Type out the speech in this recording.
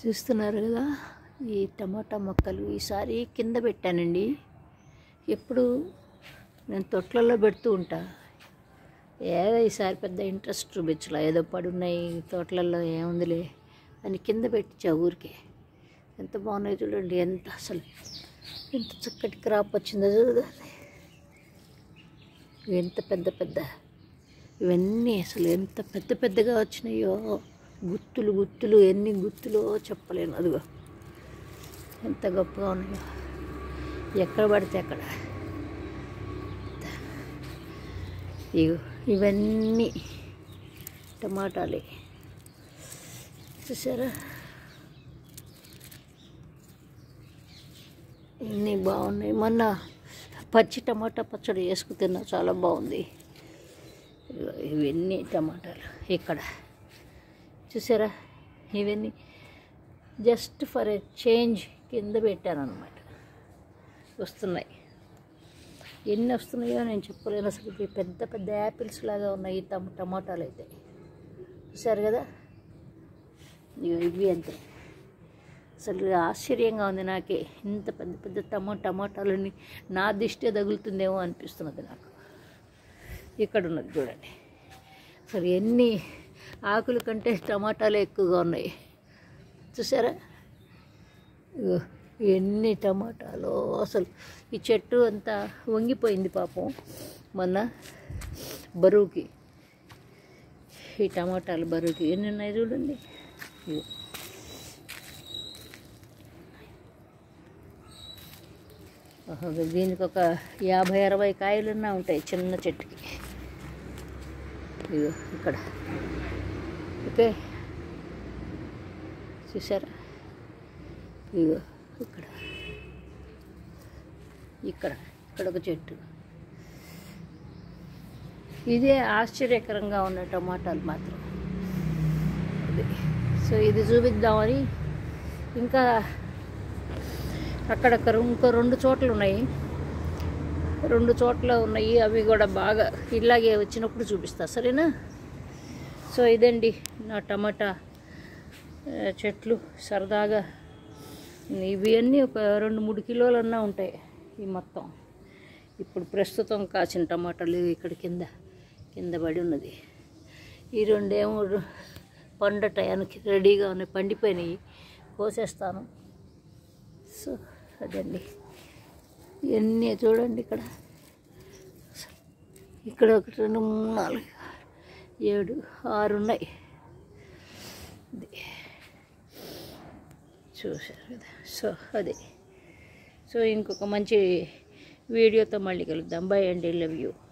చూస్తున్నారు కదా ఈ టమాటా మొక్కలు ఈసారి కింద పెట్టానండి ఎప్పుడు నేను తొట్లలో పెడుతూ ఉంటా ఏదో ఈసారి పెద్ద ఇంట్రెస్ట్ చూపించలే ఏదో పడున్నాయి తోటలలో ఏముందిలే అని కింద పెట్టించా ఊరికే ఎంత బాగున్నాయి చూడండి ఎంత అసలు ఎంత చక్కటి క్రాప్ వచ్చిందో చూడండి ఎంత పెద్ద పెద్ద ఇవన్నీ అసలు ఎంత పెద్ద పెద్దగా వచ్చినాయో గుత్తులు గుత్తులు ఎన్ని గుత్తులో చెప్పలేను అదిగో ఎంత గొప్పగా ఉన్నాయో ఎక్కడ పడితే అక్కడ ఇగో ఇవన్నీ టమాటాలే చూసారా ఇన్ని బాగున్నాయి మొన్న పచ్చి టమాటా పచ్చడి వేసుకు తిన్నా చాలా బాగుంది ఇగో ఇవన్నీ టమాటాలు ఇక్కడ చూసారా ఇవన్నీ జస్ట్ ఫర్ ఎ చేంజ్ కింద పెట్టాను అనమాట వస్తున్నాయి ఎన్ని వస్తున్నాయో నేను చెప్పలేను అసలు ఇవి పెద్ద పెద్ద యాపిల్స్ లాగా ఉన్నాయి ఈ టమ టమాటాలు అయితే చూసారు కదా ఇగో ఇవి అంతే అసలు ఆశ్చర్యంగా ఉంది నాకే ఇంత పెద్ద పెద్ద టమో టమాటాలని నా దిష్టే తగులుతుందేమో అనిపిస్తున్నది నాకు ఇక్కడ ఉన్నది చూడండి అసలు ఎన్ని ఆకుల కంటే టమాటాలే ఎక్కువగా ఉన్నాయి చూసారా ఇగో ఎన్ని టమాటాలు అసలు ఈ చెట్టు అంతా వంగిపోయింది పాపం మొన్న బరువుకి ఈ టమాటాలు బరువుకి ఎన్ని ఉన్నాయి చూడండి ఇగో ఓహో, దీనికి ఒక యాభై అరవై కాయలున్నా ఉంటాయి చిన్న చెట్టుకి ఇగో ఇక్కడ ఓకే చూసారా ఇగో ఇక్కడ ఇక్కడ ఇక్కడ ఒక చెట్టు ఇదే ఆశ్చర్యకరంగా ఉన్న టమాటాలు మాత్రం ఇది సో ఇది చూపిద్దామని ఇంకా అక్కడక్కడ ఇంకో రెండు చోట్ల ఉన్నాయి రెండు చోట్ల ఉన్నాయి అవి కూడా బాగా ఇలాగే వచ్చినప్పుడు చూపిస్తా సరేనా సో ఇదండి నా టమాటా ఆ, చెట్లు సరదాగా ఇవి అన్నీ ఒక రెండు మూడు కిలోలన్నా ఉంటాయి ఈ మొత్తం ఇప్పుడు ప్రస్తుతం కాసిన టమాటాలు ఇక్కడ కింద కింద పడి ఉన్నది ఈ రెండేమో పండ టయానికి రెడీగా ఉన్నాయి పండిపోయినాయి కోసేస్తాను సో అదండి ఇవన్నీ చూడండి ఇక్కడ ఇక్కడ ఒకటి రెండు మూడు నాలుగు ఏడు ఆరు ఉన్నాయి ఇది చూసారు కదా సో అదే సో ఇంకొక మంచి వీడియోతో మళ్ళీ కలుద్దాం బై అండి లవ్ యూ